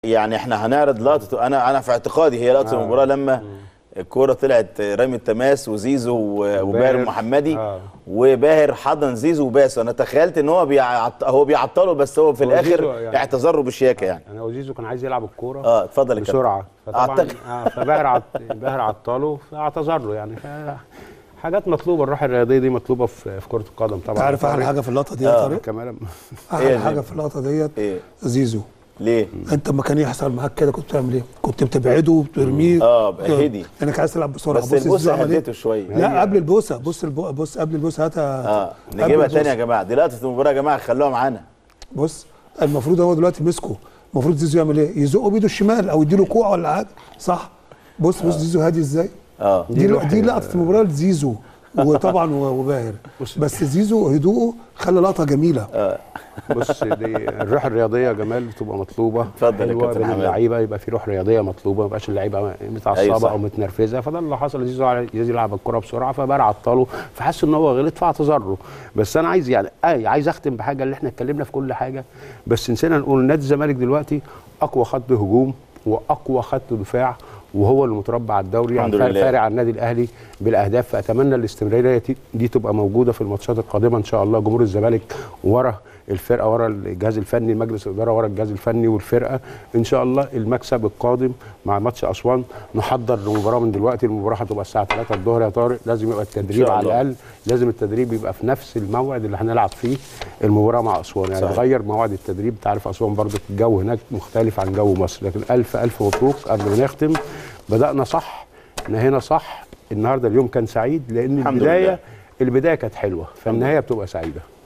يعني احنا هنعرض لقطه انا انا في اعتقادي هي لقطه آه. المباراه لما الكوره طلعت رامي التماس وزيزو و- وباهر محمدي آه. وباهر حضن زيزو وباس انا تخيلت ان هو بيعط... هو بيعطله بس هو في هو الاخر زيزو يعني- اعتذر له بالشياكه يعني يعني هو زيزو كان عايز يلعب الكوره اه اتفضل يا كابتن. بسرعه فطبعا أعتقد- آه فباهر عط... باهر عطله فاعتذر له يعني ف... حاجات مطلوبه الروح الرياضيه دي مطلوبه في في كره القدم طبعا تعرف احلى حاجه في اللقطه دي يا طارق كمان إيه احلى يا حاجه زيزو؟ في اللقطه ديت ايه زيزو ليه انت لما كان يحصل معاك كده كنت بتعمل ايه؟ كنت بتبعده وبترميه اه هدي انك عايز تلعب بسرعه بس بص زيزو البوسه عمل إيه؟ هديته شويه لا قبل البوسه بص البو... بص قبل البوسه هاتها اه قبل نجيبها البوسة. تاني يا جماعه دي لقطه المباراه يا جماعه خلوها معانا بص المفروض هو دلوقتي مسكه المفروض زيزو يعمل ايه؟ يزقه بايده الشمال او يديله كوع ولا حاجه صح؟ بص بص زيزو هادي ازاي؟ اه دي دي دي, لوحة- دي لقطه المباراه لزيزو وطبعا و- وباهر بس زيزو هدوءه خلى لقطه جميله بص دي الروح الرياضيه يا جمال بتبقى مطلوبه اتفضل يا حلوة كابتن بين حماد. اللعيبه يبقى في روح رياضيه مطلوبه ما يبقاش اللعيبه أيوة متعصبه صح. او متنرفزه فده اللي حصل زيزو عايز يلعب الكره بسرعه فبقى عطله فحس ان هو غلط فاعتذر له بس انا عايز يعني آه عايز اختم بحاجه اللي احنا اتكلمنا في كل حاجه بس نسينا نقول نادي الزمالك دلوقتي اقوى خط هجوم واقوى خط دفاع وهو اللي متربع على الدوري الحمد يعني لله. فارق عن النادي الاهلي بالاهداف فاتمنى الاستمراريه دي- دي تبقى موجوده في الماتشات القادمه ان شاء الله جمهور الزمالك ورا الفرقه ورا الجهاز الفني مجلس الاداره ورا الجهاز الفني والفرقه ان شاء الله المكسب القادم مع ماتش اسوان نحضر المباراه من دلوقتي المباراه هتبقى الساعه 3 الظهر يا طارق لازم يبقى التدريب شاء على الله. الاقل لازم التدريب يبقى في نفس الموعد اللي هنلعب فيه المباراه مع اسوان يعني صحيح. نغير مواعيد التدريب انت عارف اسوان برضو الجو هناك مختلف عن جو مصر لكن الف الف مبروك قبل ما نختم بدانا صح نهينا صح النهارده اليوم كان سعيد لان الحمد البدايه لله. البدايه كانت حلوه فالنهايه بتبقى سعيده